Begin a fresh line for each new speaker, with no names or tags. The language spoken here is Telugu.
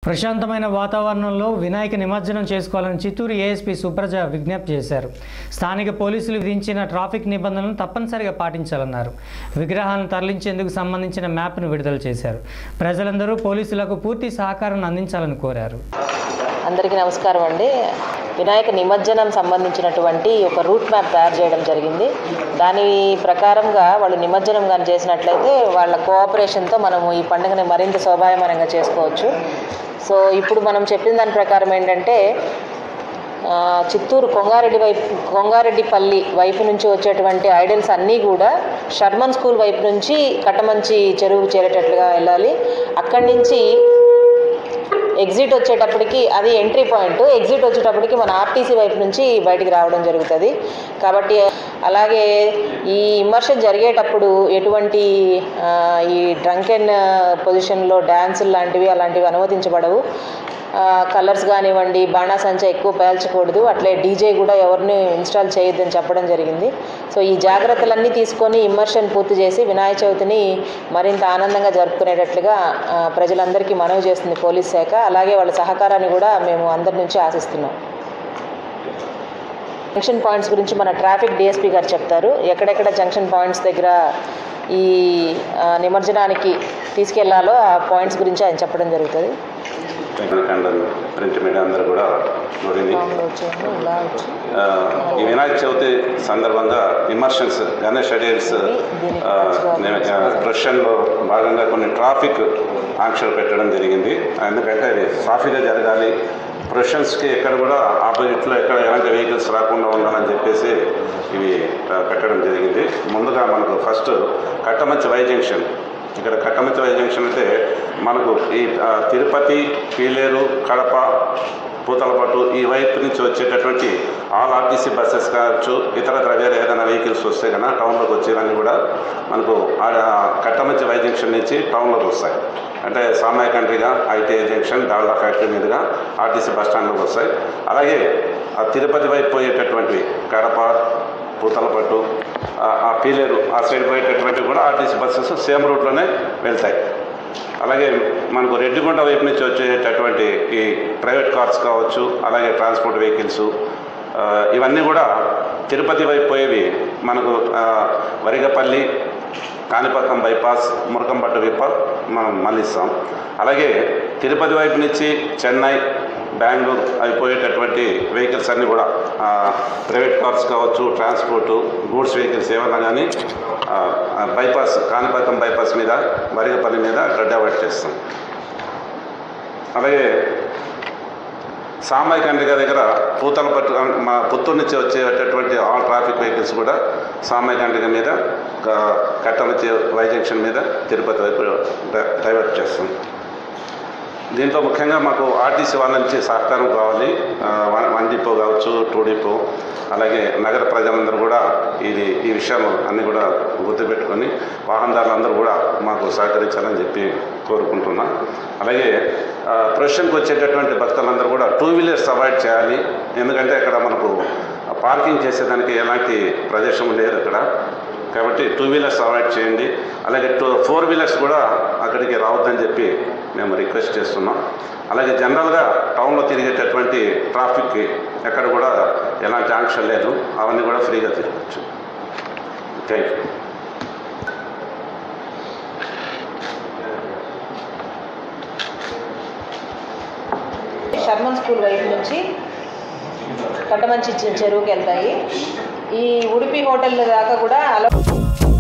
ప్రశాంతమైన వాతావరణంలో వినాయక నిమజ్జనం చేసుకోవాలని చిత్తూరు ఏఎస్పీ సుప్రజ విజ్ఞప్తి చేశారు స్థానిక పోలీసులు విధించిన ట్రాఫిక్ నిబంధనలను తప్పనిసరిగా పాటించాలన్నారు విగ్రహాలను తరలించేందుకు సంబంధించిన మ్యాప్ను విడుదల చేశారు ప్రజలందరూ పోలీసులకు పూర్తి సహకారాన్ని అందించాలని కోరారు
అందరికీ నమస్కారం అండి వినాయక నిమజ్జనం సంబంధించినటువంటి ఒక రూట్ మ్యాప్ తయారు చేయడం జరిగింది దాని ప్రకారంగా వాళ్ళు నిమజ్జనం కానీ చేసినట్లయితే వాళ్ళ కోఆపరేషన్తో మనము ఈ పండుగని మరింత శోభాయమానంగా చేసుకోవచ్చు సో ఇప్పుడు మనం చెప్పిన దాని ప్రకారం ఏంటంటే ఆ, చిత్తూరు కొంగారెడ్డి వైపు కొంగారెడ్డిపల్లి వైపు నుంచి వచ్చేటువంటి ఐడల్స్ అన్నీ కూడా షర్మన్ స్కూల్ వైపు నుంచి కట్టమంచి చెరువు చేరేటట్లుగా వెళ్ళాలి అక్కడి నుంచి ఎగ్జిట్ వచ్చేటప్పటికి అది ఎంట్రీ పాయింట్ ఎగ్జిట్ వచ్చేటప్పటికి మన ఆర్టీసీ వైపు నుంచి బయటికి రావడం జరుగుతుంది కాబట్టి అలాగే ఈ ఇమర్షన్ జరిగేటప్పుడు ఎటువంటి ఆ, ఈ డ్రంకెన్ పొజిషన్లో డ్యాన్సులు లాంటివి అలాంటివి అనుమతించబడవు కలర్స్ కానివ్వండి బాణాసంచా ఎక్కువ పేల్చకూడదు అట్లే డీజే కూడా ఎవరిని ఇన్స్టాల్ చేయొద్దని చెప్పడం జరిగింది సో ఈ జాగ్రత్తలన్నీ తీసుకొని ఇమ్మర్షన్ పూర్తి చేసి వినాయక చవితిని మరింత ఆనందంగా జరుపుకునేటట్లుగా ఆ, ప్రజలందరికీ మనవి చేస్తుంది పోలీస్ శాఖ అలాగే వాళ్ళ సహకారాన్ని కూడా మేము అందరి నుంచి ఆశిస్తున్నాం జంక్షన్ పాయింట్స్ గురించి మన ట్రాఫిక్ డిఎస్పీ గారు చెప్తారు ఎక్కడెక్కడ జంక్షన్ పాయింట్స్ దగ్గర ఈ ఆ, నిమజ్జనానికి తీసుకెళ్లాలో ఆ పాయింట్స్ గురించి ఆయన చెప్పడం జరుగుతుంది
అండ్ ప్రింట్ మీడియా అందరూ కూడా చూడింది
మామూలు వచ్చేయండి, ఇలా వచ్చి
ఆ, ఈ వినాయక చవితి సందర్భంగా ఇమర్షన్స్ గణేష్ అడియల్స్ ప్రొఫెషన్లో భాగంగా కొన్ని ట్రాఫిక్ ఆంక్షలు పెట్టడం జరిగింది ఎందుకంటే అది సాఫీగా జరగాలి ప్రొఫెషన్స్కి ఎక్కడ కూడా ఆపోజిట్లో ఎక్కడ ఎలాంటి వెహికల్స్ రాకుండా ఉండాలని చెప్పేసి ఇవి ఆ, పెట్టడం జరిగింది ముందుగా మనకు ఫస్ట్ కట్టమంచి వై జంక్షన్ ఇక్కడ కట్టమంచి వై జంక్షన్ అయితే మనకు ఈ ఆ, తిరుపతి పీలేరు కడప పూతలపట్టు ఈ వైపు నుంచి వచ్చేటటువంటి ఆల్ ఆర్టీసీ బస్సెస్ కావచ్చు ఇతర వేరే ఏదైనా వెహికల్స్ వస్తే కన్నా టౌన్లోకి వచ్చేవన్నీ కూడా మనకు ఆ కట్టమంచి వై జంక్షన్ నుంచి టౌన్లోకి వస్తాయి అంటే సామాయ కంట్రీగా ఐటీఐ జంక్షన్ డాల్డా ఫ్యాక్టరీ మీదుగా ఆర్టీసీ బస్ స్టాండ్లోకి వస్తాయి అలాగే ఆ తిరుపతి వైపు పోయేటటువంటి కడప పూతలపట్టు ఆ- ఆ పీలేరు ఆ సైడ్ పోయేటటువంటివి కూడా ఆర్టీసీ బస్సెస్ సేమ్ రూట్లోనే వెళ్తాయి అలాగే మనకు రెడ్డిగుంట వైపు నుంచి వచ్చేటటువంటి ఈ ప్రైవేట్ కార్స్ కావచ్చు అలాగే ట్రాన్స్పోర్ట్ వెహికల్స్ ఆ, ఇవన్నీ కూడా తిరుపతి వైపు పోయేవి మనకు ఆ, వరిగపల్లి కాణిపాకం బైపాస్ మురకంపట్టు విప్ప మనం మళ్ళిస్తాం అలాగే తిరుపతి వైపు నుంచి చెన్నై బెంగళూరు అవి పోయేటటువంటి వెహికల్స్ అన్నీ కూడా ఆ, ప్రైవేట్ కార్స్ కావచ్చు ట్రాన్స్పోర్టు గూడ్స్ వెహికల్స్ ఏమన్నా కానీ ఆ, ఆ బైపాస్ కాణిపాకం బైపాస్ మీద వరిగపల్లి మీద డైవర్ట్ చేస్తాం అలాగే సామాయి కండ్రిక దగ్గర పూతల పట్టు మా పుత్తూరు నుంచి వచ్చేటటువంటి ఆల్ ట్రాఫిక్ వెహికల్స్ కూడా సామాయి కండ్రిక మీద క- కట్టమచ్చి వై జంక్షన్ మీద తిరుపతి వైపు డై- డైవర్ట్ చేస్తాం దీంట్లో ముఖ్యంగా మాకు ఆర్టీసీ వాళ్ళ నుంచి సహకారం కావాలి ఆ, వన్ వన్ డిపో కావచ్చు టూ డిపో అలాగే నగర ప్రజలందరూ కూడా ఇది ఈ విషయాలు అన్నీ కూడా గుర్తుపెట్టుకొని వాహనదారులందరూ కూడా మాకు సహకరించాలని చెప్పి కోరుకుంటున్నా అలాగే ఆ, ప్రొఫెషన్కి వచ్చేటటువంటి భక్తులందరూ కూడా టూ వీలర్స్ అవాయిడ్ చేయాలి ఎందుకంటే అక్కడ మనకు పార్కింగ్ చేసేదానికి ఎలాంటి ప్రదేశం లేదు అక్కడ కాబట్టి టూ వీలర్స్ అవాయిడ్ చేయండి అలాగే టూ ఫోర్ వీలర్స్ కూడా అక్కడికి రావద్దని చెప్పి మేము రిక్వెస్ట్ చేస్తున్నాం అలాగే జనరల్గా టౌన్లో తిరిగేటటువంటి ట్రాఫిక్కి ఎక్కడ కూడా ఎలాంటి ఆంక్ష లేదు అవన్నీ కూడా ఫ్రీగా తిరగచ్చు థ్యాంక్ యూ
షర్మన్ స్కూల్ వైపు నుంచి కట్టమంచి చె- చెరువుకి వెళ్తాయి ఈ ఉడిపి హోటల్ దాకా కూడా అలా